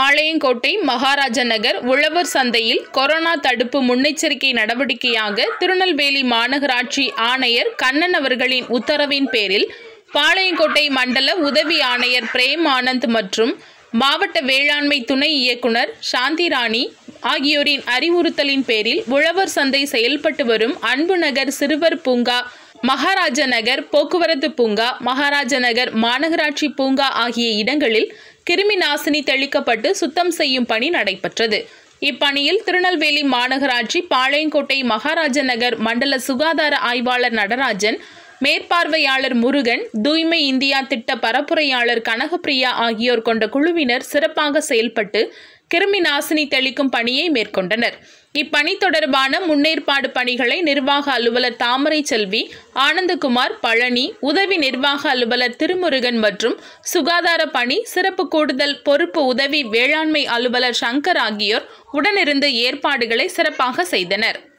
பாளையங்கோட்டை மகாராஜ நகர் உழவர் சந்தையில் கொரோனா தடுப்பு முன்னெச்சரிக்கை நடவடிக்கையாக திருநெல்வேலி மாநகராட்சி ஆணையர் கண்ணன் அவர்களின் உத்தரவின் பேரில் பாளையங்கோட்டை மண்டல உதவி ஆணையர் பிரேம் ஆனந்த் மற்றும் மாவட்ட வேளாண்மை துணை இயக்குனர் சாந்திராணி ஆகியோரின் அறிவுறுத்தலின் பேரில் உழவர் சந்தை செயல்பட்டு வரும் அன்பு நகர் சிறுவர் பூங்கா மகாராஜ நகர் போக்குவரத்து பூங்கா மகாராஜ நகர் மாநகராட்சி பூங்கா ஆகிய இடங்களில் கிருமி நாசினி தெளிக்கப்பட்டு சுத்தம் செய்யும் பணி நடைபெற்றது இப்பணியில் திருநெல்வேலி மாநகராட்சி பாளையங்கோட்டை மகாராஜ நகர் மண்டல சுகாதார ஆய்வாளர் நடராஜன் மேற்பார்வையாளர் முருகன் தூய்மை இந்தியா திட்ட பரப்புரையாளர் கனகப்பிரியா ஆகியோர் கொண்ட குழுவினர் சிறப்பாக செயல்பட்டு கிருமி நாசினி தெளிக்கும் பணியை மேற்கொண்டனர் இப்பணி தொடர்பான முன்னேற்பாடு பணிகளை நிர்வாக அலுவலர் தாமரை செல்வி ஆனந்தகுமார் பழனி உதவி நிர்வாக அலுவலர் திருமுருகன் மற்றும் சுகாதார பணி சிறப்பு கூடுதல் பொறுப்பு உதவி வேளாண்மை அலுவலர் சங்கர் ஆகியோர் உடனிருந்து ஏற்பாடுகளை சிறப்பாக செய்தனர்